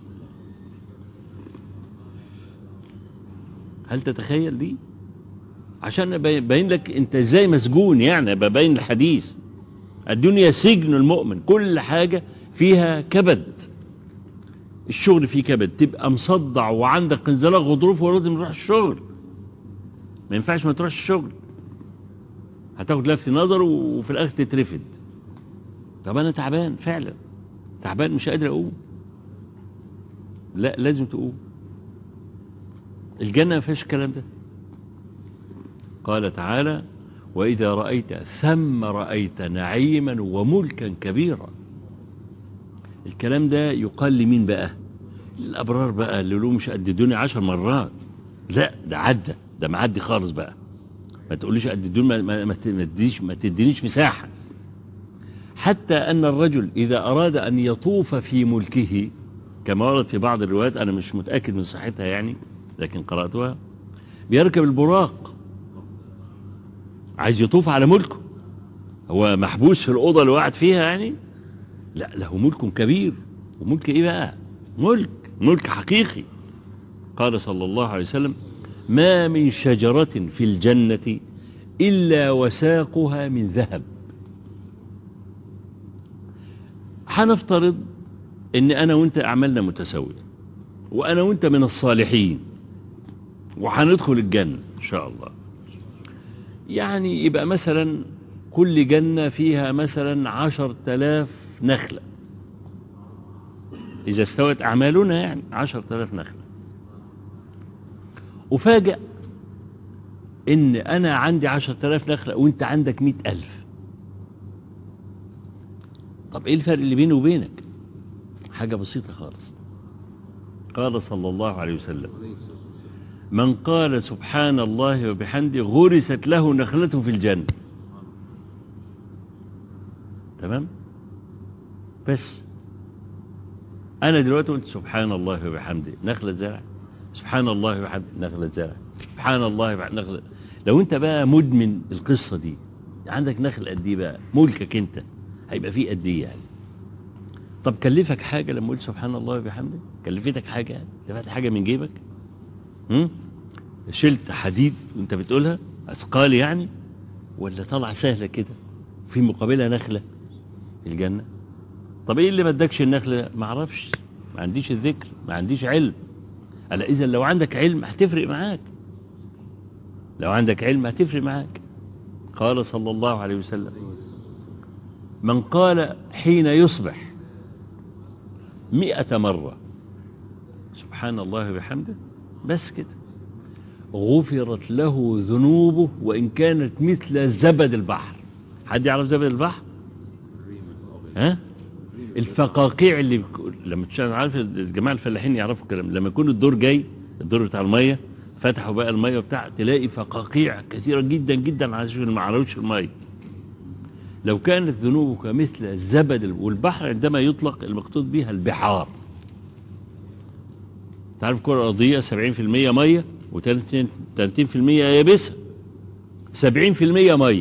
هل تتخيل دي عشان أبين لك انت ازاي مسجون يعني ببين الحديث الدنيا سجن المؤمن كل حاجة فيها كبد الشغل فيه كبد تبقى مصدع وعندك انزلاق غضروف ولازم تروح الشغل ما ينفعش ما تروحش الشغل هتاخد لفت نظر وفي الاخر تترفد طب انا تعبان فعلا تعبان مش قادر اقوم لا لازم تقوم الجنة ما فيهاش الكلام ده قال تعالى وإذا رأيت ثم رأيت نعيما وملكا كبيرا الكلام ده يقال لمين بقى الأبرار بقى اللي له مش قد الدنيا عشر مرات لا ده عدى ده معدي خالص بقى ما تقوليش قد الدنيا ما, ما, ما تدينيش ما تدينيش مساحة حتى أن الرجل إذا أراد أن يطوف في ملكه كما ورد في بعض الروايات أنا مش متأكد من صحتها يعني لكن قرأتها بيركب البراق عايز يطوف على ملكه هو محبوس في الأوضة اللي قاعد فيها يعني لا له ملك كبير وملك ايه بقى ملك ملك حقيقي قال صلى الله عليه وسلم ما من شجرة في الجنة إلا وساقها من ذهب هنفترض ان انا وانت اعمالنا متساوية وانا وانت من الصالحين وهندخل الجنة ان شاء الله يعني يبقى مثلا كل جنة فيها مثلا عشر تلاف نخلة إذا استوت أعمالنا يعني عشر تلاف نخلة وفاجأ إن أنا عندي عشر تلاف نخلة وإنت عندك مئة ألف طب إيه الفرق اللي بيني وبينك حاجة بسيطة خالص قال صلى الله عليه وسلم من قال سبحان الله وبحمده غرست له نخلة في الجنة تمام بس أنا دلوقتي قلت سبحان الله وبحمده نخلة زرع سبحان الله وبحمده نخلة زرع سبحان الله وبحمده نخلة لو أنت بقى مدمن القصة دي عندك نخل قد إيه بقى ملكك أنت هيبقى فيه قد إيه يعني طب كلفك حاجة لما قلت سبحان الله وبحمده كلفتك حاجة دفعت حاجة من جيبك هم؟ شلت حديد وانت بتقولها اثقال يعني ولا طلع سهلة كده في مقابلها نخلة الجنة طب ايه اللي ما ادكش النخلة ما اعرفش ما عنديش الذكر ما عنديش علم الا اذا لو عندك علم هتفرق معاك لو عندك علم هتفرق معاك قال صلى الله عليه وسلم من قال حين يصبح مئة مرة سبحان الله بحمده بس كده غفرت له ذنوبه وإن كانت مثل زبد البحر حد يعرف زبد البحر ها الفقاقيع اللي بك... لما تشاهد عارف الجماعة الفلاحين يعرفوا الكلام لما يكون الدور جاي الدور بتاع المية فتحوا بقى المية بتاع تلاقي فقاقيع كثيرة جدا جدا عشان ما عرفوش المية لو كانت ذنوبك مثل الزبد والبحر عندما يطلق المقصود بها البحار تعرف الكرة الأرضية 70% مية و30% يابسة 70% مية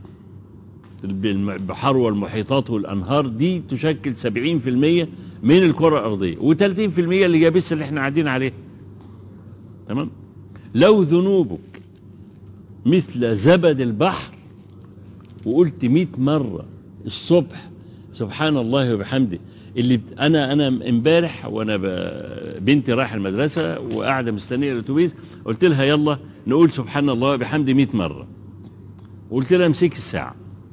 البحار والمحيطات والأنهار دي تشكل 70% من الكرة الأرضية و30% اللي يابسة اللي احنا قاعدين عليها تمام لو ذنوبك مثل زبد البحر وقلت مئة مرة الصبح سبحان الله وبحمده اللي بت... انا انا امبارح وانا ب... بنتي رايحه المدرسه وقاعده مستنيه الاتوبيس قلت لها يلا نقول سبحان الله وبحمده 100 مره قلت لها امسك الساعه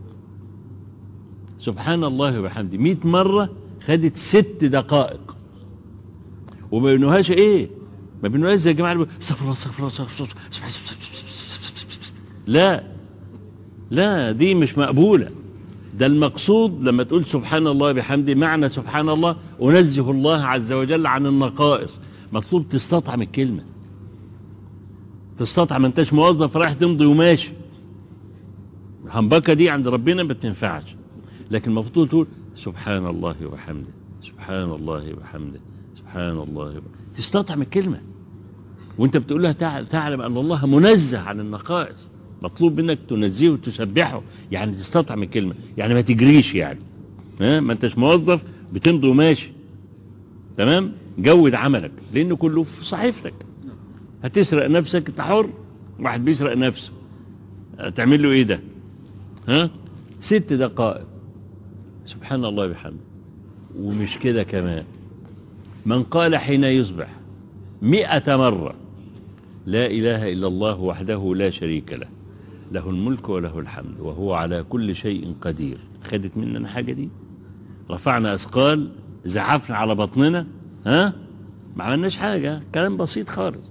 سبحان الله وبحمده 100 مره خدت ست دقائق وما بينوهاش ايه ما بينوهاش زي الجماعه اللي استغفر الله استغفر الله استغفر الله لا لا دي مش مقبوله ده المقصود لما تقول سبحان الله بحمده معنى سبحان الله أنزه الله عز وجل عن النقائص مطلوب تستطعم الكلمة تستطعم ما انتش موظف رايح تمضي وماشي الهمبكة دي عند ربنا ما بتنفعش لكن المفروض تقول سبحان الله وبحمده سبحان الله وبحمده سبحان الله وبحمده تستطعم الكلمة وانت بتقول لها تعلم أن الله منزه عن النقائص مطلوب منك تنزيه وتسبحه يعني تستطعم الكلمة يعني ما تجريش يعني ها ما انتش موظف بتمضي وماشي تمام جود عملك لان كله في صحيفتك هتسرق نفسك انت حر واحد بيسرق نفسه تعمل له ايه ده ها ست دقائق سبحان الله بحمده ومش كده كمان من قال حين يصبح مئة مرة لا إله إلا الله وحده لا شريك له له الملك وله الحمد وهو على كل شيء قدير خدت مننا الحاجة دي رفعنا أثقال زعفنا على بطننا ها ما عملناش حاجة كلام بسيط خالص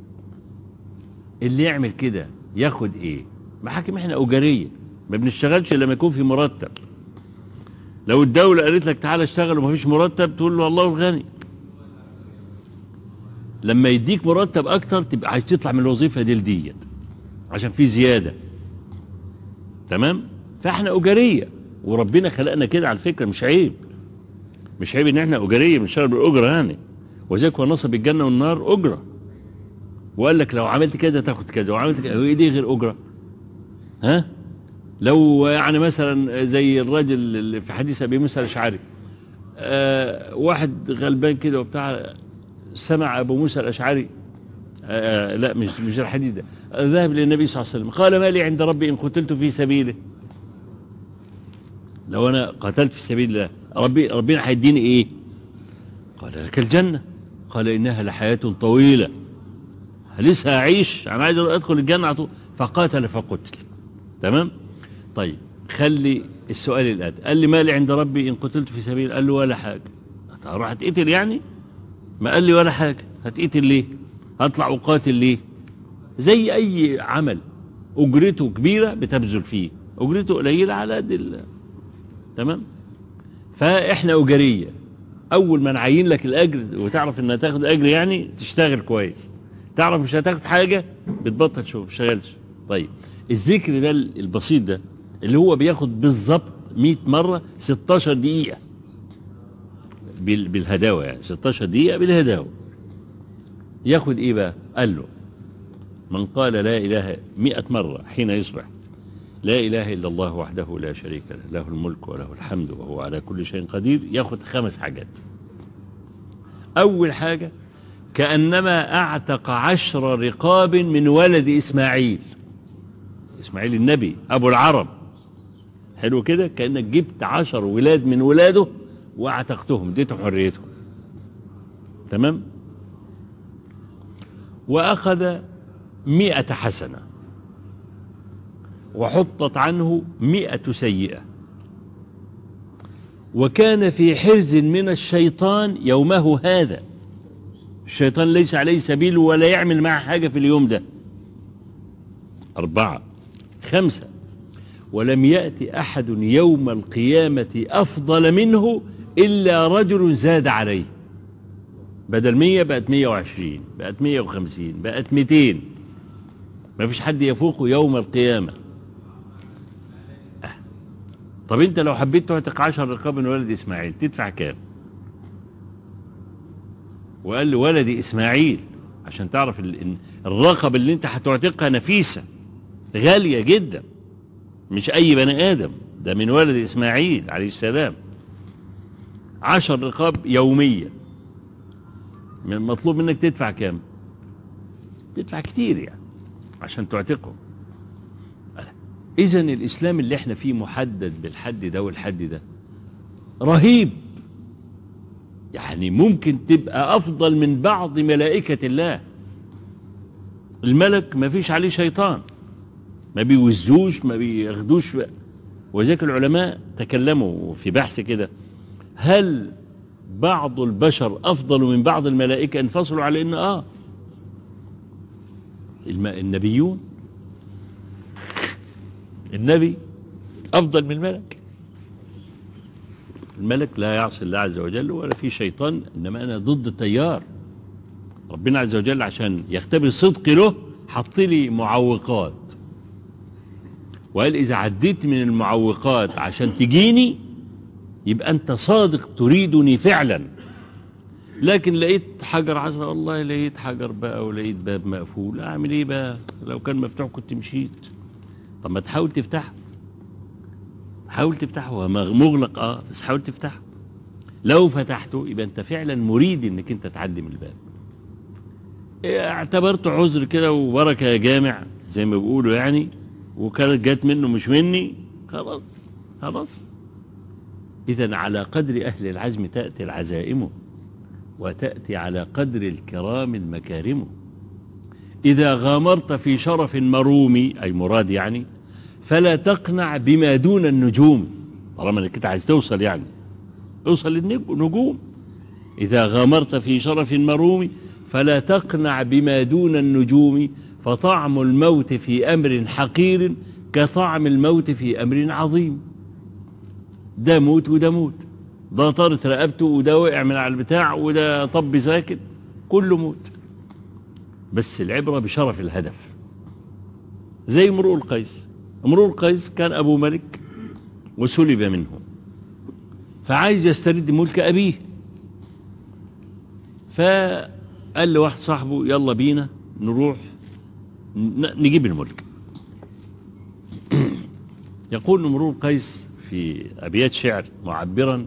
اللي يعمل كده ياخد ايه محاكم احنا أجارية ما بنشتغلش لما يكون في مرتب لو الدولة قالت لك تعالى اشتغل وما فيش مرتب تقول له الله الغني لما يديك مرتب اكتر تبقى عايز تطلع من الوظيفة دي لديت عشان في زيادة تمام فاحنا اجارية وربنا خلقنا كده على فكرة مش عيب مش عيب ان احنا اجارية بنشتغل بالاجرة يعني وذلك هو نصب الجنة والنار اجرة وقال لك لو عملت كده تاخد كذا وعملت كده هو ايه دي غير اجرة ها لو يعني مثلا زي الراجل اللي في حديث ابي موسى الاشعري آه واحد غلبان كده وبتاع سمع ابو موسى الاشعري آه لا مش مش الحديث ده ذهب للنبي صلى الله عليه وسلم قال ما لي عند ربي ان قتلت في سبيله لو انا قتلت في سبيل الله ربي ربنا هيديني ايه قال لك الجنه قال انها لحياه طويله لسه اعيش انا عايز ادخل الجنه على طول فقاتل فقتل تمام طيب خلي السؤال الآتي قال لي مالي عند ربي إن قتلت في سبيل قال له ولا حاجة هروح هتقتل يعني ما قال لي ولا حاجة هتقتل ليه هطلع وقاتل ليه زي أي عمل أجرته كبيرة بتبذل فيه أجرته قليلة على قد ال تمام فإحنا أجرية أول ما نعين لك الأجر وتعرف إنها تاخد أجر يعني تشتغل كويس تعرف مش هتاخد حاجة بتبطل شغل مشتغلش طيب الذكر ده البسيط ده اللي هو بياخد بالظبط 100 مرة 16 دقيقة بالهداوة يعني 16 دقيقة بالهداوة ياخد ايه بقى قال له من قال لا اله 100 مرة حين يصبح لا اله الا الله وحده لا شريك له له الملك وله الحمد وهو على كل شيء قدير ياخد خمس حاجات أول حاجة كأنما أعتق عشر رقاب من ولد إسماعيل إسماعيل النبي أبو العرب حلو كده كأنك جبت عشر ولاد من ولاده واعتقتهم اديتهم حريتهم تمام وأخذ مئة حسنة وحطت عنه مئة سيئة وكان في حرز من الشيطان يومه هذا الشيطان ليس عليه سبيل ولا يعمل معه حاجة في اليوم ده أربعة خمسة ولم يأتي أحد يوم القيامة أفضل منه إلا رجل زاد عليه بدل مية بقت مية وعشرين بقت مية وخمسين بقت ميتين ما فيش حد يفوق يوم القيامة أه. طب انت لو حبيت تعتق عشر رقاب من ولد اسماعيل تدفع كام وقال لي ولدي اسماعيل عشان تعرف ال- الرقب اللي انت هتعتقها نفيسة غالية جدا مش اي بني ادم ده من ولد اسماعيل عليه السلام عشر رقاب يوميا من مطلوب منك تدفع كام تدفع كتير يعني عشان تعتقه اذا الاسلام اللي احنا فيه محدد بالحد ده والحد ده رهيب يعني ممكن تبقى افضل من بعض ملائكة الله الملك ما فيش عليه شيطان ما بيوزوش ما بياخدوش وذلك العلماء تكلموا في بحث كده هل بعض البشر افضل من بعض الملائكة انفصلوا على ان اه الم- النبيون النبي افضل من الملك الملك لا يعصي الله عز وجل ولا في شيطان انما انا ضد التيار ربنا عز وجل عشان يختبر صدقي له حط لي معوقات وقال اذا عديت من المعوقات عشان تجيني يبقى انت صادق تريدني فعلا لكن لقيت حجر عزرا والله لقيت حجر بقى ولقيت باب مقفول اعمل ايه بقى لو كان مفتوح كنت مشيت طب ما تحاول تفتحه حاول تفتحه هو مغ- مغلق اه بس حاول تفتحه لو فتحته يبقى انت فعلا مريد انك انت تعدي من الباب إيه، اعتبرته عذر كده وبركة يا جامع زي ما بيقولوا يعني وكانت جات منه مش مني خلاص خلاص اذا على قدر اهل العزم تأتي العزائم وتأتي على قدر الكرام المكارم إذا غامرت في شرف مرومي أي مراد يعني فلا تقنع بما دون النجوم طالما انك انت عايز توصل يعني اوصل للنجوم إذا غامرت في شرف مروم فلا تقنع بما دون النجوم فطعم الموت في أمر حقير كطعم الموت في أمر عظيم ده موت وده موت ده طارت رقبته وده وقع من على البتاع وده طب ساكت كله موت بس العبرة بشرف الهدف زي امرؤ القيس امرؤ القيس كان أبو ملك وسلب منه فعايز يسترد ملك أبيه فقال لواحد صاحبه يلا بينا نروح ن- نجيب الملك يقول امرؤ القيس في أبيات شعر معبرا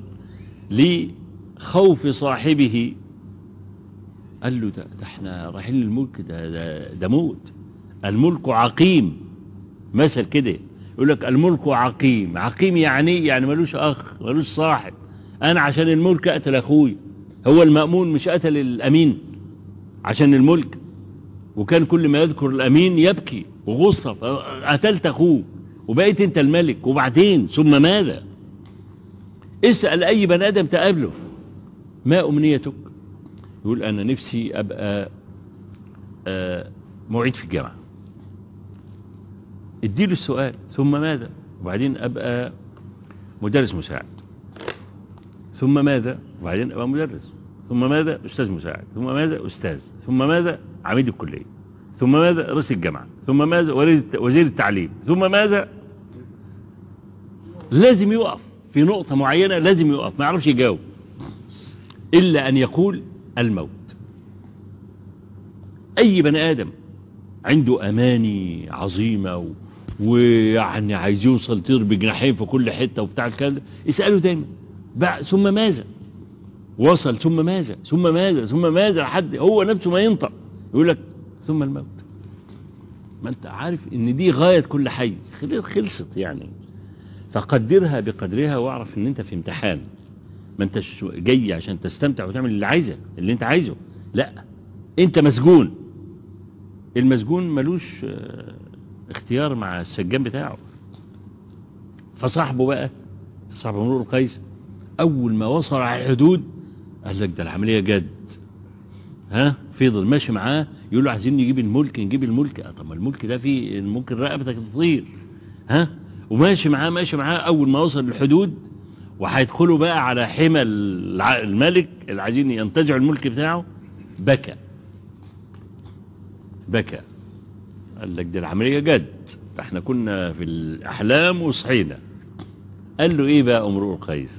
لخوف صاحبه قال له ده, ده احنا رايحين للملك ده, ده, ده موت الملك عقيم مثل كده يقول لك الملك عقيم عقيم يعني إيه؟ يعني ملوش اخ ملوش صاحب انا عشان الملك اقتل اخوي هو المأمون مش قتل الامين عشان الملك وكان كل ما يذكر الامين يبكي وغصة قتلت اخوه وبقيت انت الملك وبعدين ثم ماذا اسأل اي بني ادم تقابله ما امنيتك يقول انا نفسي ابقى آه، معيد في الجامعة اديله السؤال ثم ماذا وبعدين ابقى مدرس مساعد ثم ماذا وبعدين ابقى مدرس ثم ماذا استاذ مساعد ثم ماذا استاذ ثم ماذا عميد الكلية ثم ماذا رئيس الجامعة ثم ماذا وليد- وزير التعليم ثم ماذا لازم يقف في نقطة معينة لازم يقف ما يعرفش يجاوب إلا أن يقول الموت أي بني آدم عنده أماني عظيمة و... ويعني عايز يوصل طير بجناحين في كل حتة وبتاع الكلام ده اسأله دايما بع... ثم ماذا وصل ثم ماذا ثم ماذا ثم ماذا لحد هو نفسه ما ينطق يقول لك ثم الموت ما انت عارف ان دي غاية كل حي خل- خلصت يعني فقدرها بقدرها واعرف ان انت في امتحان ما انتش جاي عشان تستمتع وتعمل اللي عايزه اللي انت عايزه لا انت مسجون المسجون ملوش آه، اختيار مع السجان بتاعه فصاحبه بقى صاحب امرؤ القيس اول ما وصل على الحدود قال لك ده العمليه جد ها فضل ماشي معاه يقول له عايزين نجيب الملك نجيب الملك آه، طب ما الملك ده فيه ممكن رقبتك تطير ها وماشي معاه ماشي معاه اول ما وصل للحدود وهيدخلوا بقى على حمى الع- الملك اللي عايزين ينتزعوا الملك بتاعه بكى بكى قال لك دي العمليه جد احنا كنا في الاحلام وصحينا قال له ايه بقى امرؤ القيس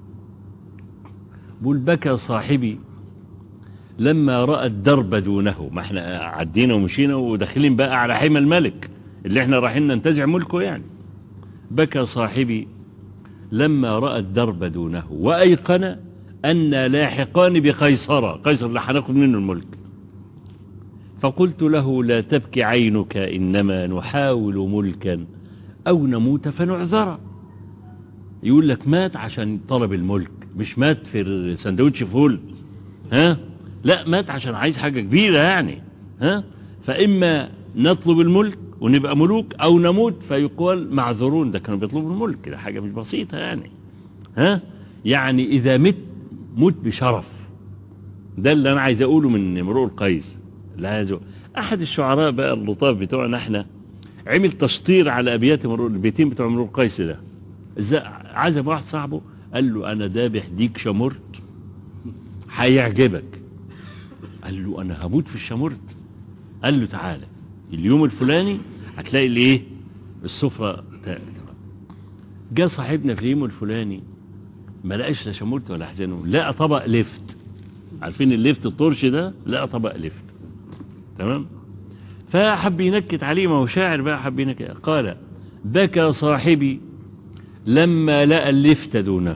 بقول بكى صاحبي لما رأى الدرب دونه ما احنا عدينا ومشينا وداخلين بقى على حمى الملك اللي احنا رايحين ننتزع ملكه يعني بكى صاحبي لما رأى الدرب دونه وأيقن أن لاحقان بقيصر قيصر اللي هناخد منه الملك فقلت له لا تبكي عينك إنما نحاول ملكا أو نموت فنعذر يقول لك مات عشان طلب الملك مش مات في سندوتش فول ها لا مات عشان عايز حاجة كبيرة يعني ها فإما نطلب الملك ونبقى ملوك أو نموت فيقال معذورون ده كانوا بيطلبوا الملك ده حاجة مش بسيطة يعني ها يعني إذا مت مت بشرف ده اللي أنا عايز أقوله من امرؤ القيس لا يزو. أحد الشعراء بقى اللطاف بتوعنا احنا عمل تشطير على أبيات امرؤ البيتين بتوع امرؤ القيس ده ازاي عزم واحد صاحبه قال له أنا دابح ديك شمرت هيعجبك قال له أنا هموت في الشمرت قال له تعالى اليوم الفلاني هتلاقي الايه السفرة تا- جاء صاحبنا في اليوم الفلاني ما لقاش لا شمرت ولا حزنه لقى طبق لفت عارفين اللفت الطرش ده لقى طبق لفت تمام فحب ينكت عليه ما هو شاعر بقى حب ينكت قال بكى صاحبي لما لقى اللفت دونه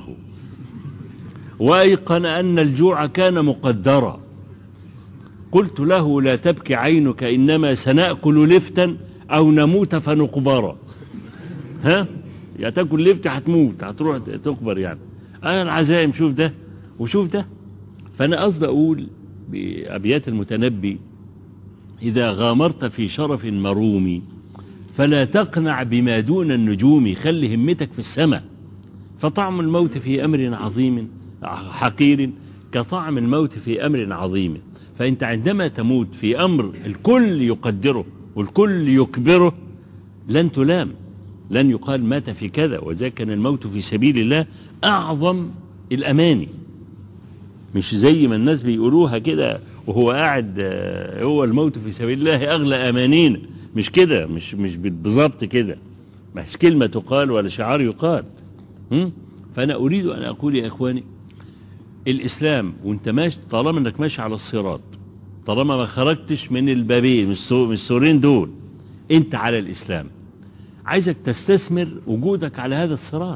وأيقن أن الجوع كان مقدرا قلت له لا تبكي عينك إنما سنأكل لفتا أو نموت فنقبر ها يا تاكل لفت هتموت هتروح تقبر يعني أنا العزائم شوف ده وشوف ده فأنا قصدي أقول بأبيات المتنبي إذا غامرت في شرف مروم فلا تقنع بما دون النجوم خلي همتك في السماء فطعم الموت في أمر عظيم حقير كطعم الموت في أمر عظيم فأنت عندما تموت في أمر الكل يقدره والكل يكبره لن تلام لن يقال مات في كذا وذلك كان الموت في سبيل الله أعظم الأماني مش زي ما الناس بيقولوها كده وهو قاعد آه، هو الموت في سبيل الله أغلى أمانينا مش كده مش مش بالظبط كده مش كلمة تقال ولا شعار يقال هم؟ فأنا أريد أن أقول يا إخواني الإسلام وانت ماشي طالما انك ماشي على الصراط طالما ما خرجتش من البابين من السو- من السورين دول انت على الإسلام عايزك تستثمر وجودك على هذا الصراط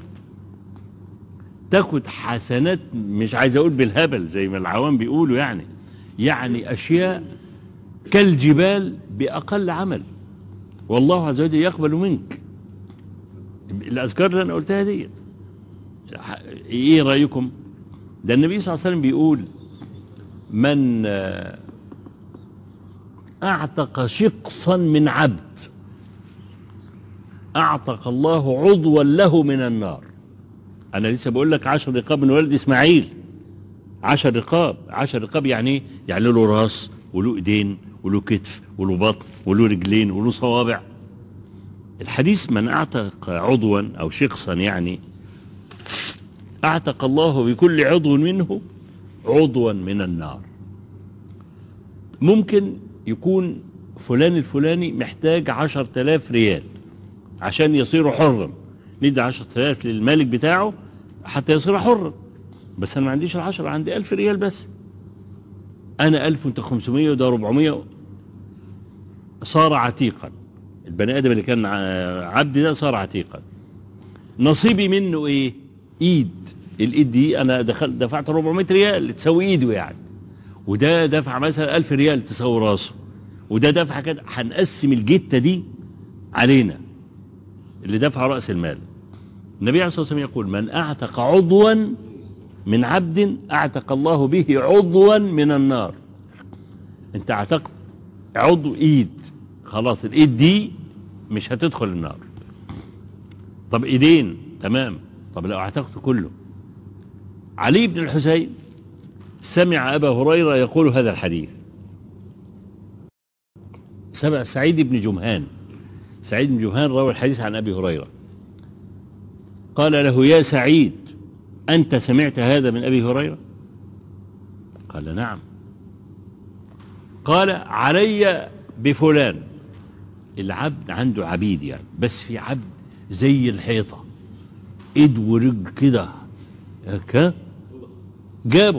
تاخد حسنات مش عايز اقول بالهبل زي ما العوام بيقولوا يعني يعني اشياء كالجبال باقل عمل والله عز وجل يقبل منك الاذكار اللي انا قلتها ديت ايه رايكم ده النبي صلى الله عليه وسلم بيقول من آه، اعتق شقصا من عبد اعتق الله عضوا له من النار انا لسه بقول لك عشر رقاب من ولد اسماعيل عشر رقاب عشر رقاب يعني ايه يعني له راس وله ايدين وله كتف وله بطن وله رجلين وله صوابع الحديث من اعتق عضوا او شخصا يعني اعتق الله بكل عضو منه عضوا من النار ممكن يكون فلان الفلاني محتاج عشر تلاف ريال عشان يصير حرا ندي عشر تلاف للمالك بتاعه حتى يصير حرا بس انا ما عنديش العشرة عندي الف ريال بس انا الف وانت خمسمية وده ربعمية صار عتيقا البني ادم اللي كان ع- عبد ده صار عتيقا نصيبي منه ايه ايد الايد دي انا دخلت دفعت 400 ريال تساوي ايده يعني وده دفع مثلا 1000 ريال تساوي راسه وده دفع كده هنقسم الجته دي علينا اللي دفع راس المال النبي عليه الصلاه والسلام يقول من اعتق عضوا من عبد اعتق الله به عضوا من النار انت اعتقت عضو ايد خلاص الايد دي مش هتدخل النار طب ايدين تمام طب لو اعتقت كله علي بن الحسين سمع ابا هريره يقول هذا الحديث سمع سعيد بن جمهان سعيد بن جمهان روى الحديث عن ابي هريره قال له يا سعيد انت سمعت هذا من ابي هريره قال نعم قال علي بفلان العبد عنده عبيد يعني بس في عبد زي الحيطة ايد ورج كده هكا جابه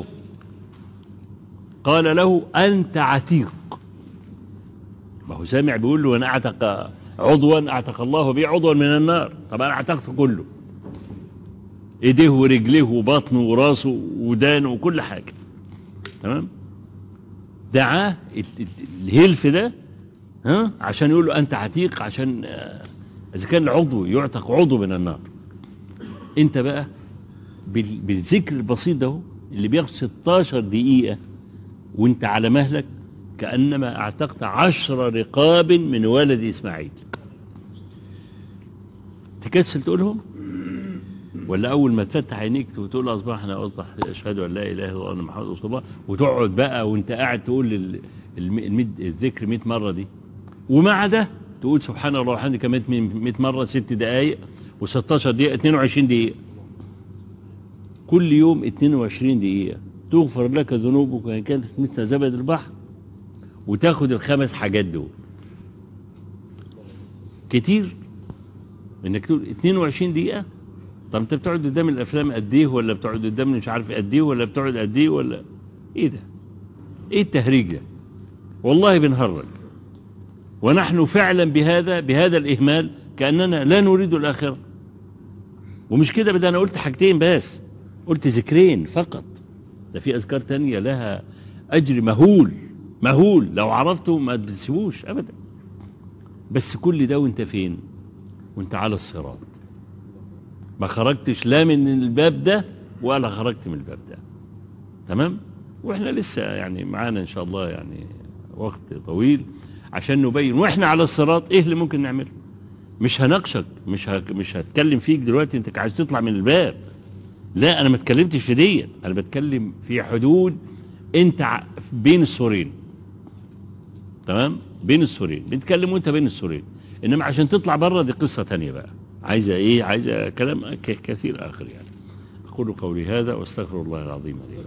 قال له انت عتيق ما هو سامع بيقول له انا اعتق عضوا اعتق الله بي عضوا من النار طب انا اعتقت كله ايديه ورجليه وبطنه وراسه ودانه وكل حاجة تمام دعاه ال- ال- الهلف ده ها عشان يقول له انت عتيق عشان آه، اذا كان العضو يعتق عضو من النار انت بقى بال- بالذكر البسيط ده اللي بياخد 16 دقيقة وانت على مهلك كأنما اعتقت عشر رقاب من ولد اسماعيل تكسل تقولهم ولا اول ما تفتح عينيك وتقول اصبحنا اصبح اشهد ان لا اله الا الله وان محمد رسول الله وتقعد بقى وانت قاعد تقول ال- الم- المد- الذكر 100 مره دي ومع ده تقول سبحان الله وبحمده كمان 100 مره ست دقائق و16 دقيقه 22 دقيقه كل يوم 22 دقيقه تغفر لك ذنوبك وان كانت مثل زبد البحر وتاخد الخمس حاجات دول كتير انك تقول 22 دقيقه طب انت بتقعد قدام الافلام قد ايه ولا بتقعد قدام مش عارف قد ايه ولا بتقعد قد ايه ولا ايه ده ايه التهريج ده والله بنهرج ونحن فعلا بهذا بهذا الاهمال كاننا لا نريد الاخره ومش كده بدأ انا قلت حاجتين بس قلت ذكرين فقط ده في اذكار تانية لها اجر مهول مهول لو عرفته ما تسيبوش ابدا بس كل ده وانت فين وانت على الصراط ما خرجتش لا من الباب ده ولا خرجت من الباب ده تمام واحنا لسه يعني معانا ان شاء الله يعني وقت طويل عشان نبين واحنا على الصراط ايه اللي ممكن نعمله مش هناقشك مش ه... مش هتكلم فيك دلوقتي انت عايز تطلع من الباب لا انا ما اتكلمتش في ديت انا بتكلم في حدود انت ع- بين السورين تمام بين السورين بنتكلم وانت بين السورين انما عشان تطلع بره دي قصة تانية بقى عايزة ايه عايزة كلام ك- كثير اخر يعني اقول قولي هذا واستغفر الله العظيم لي ولكم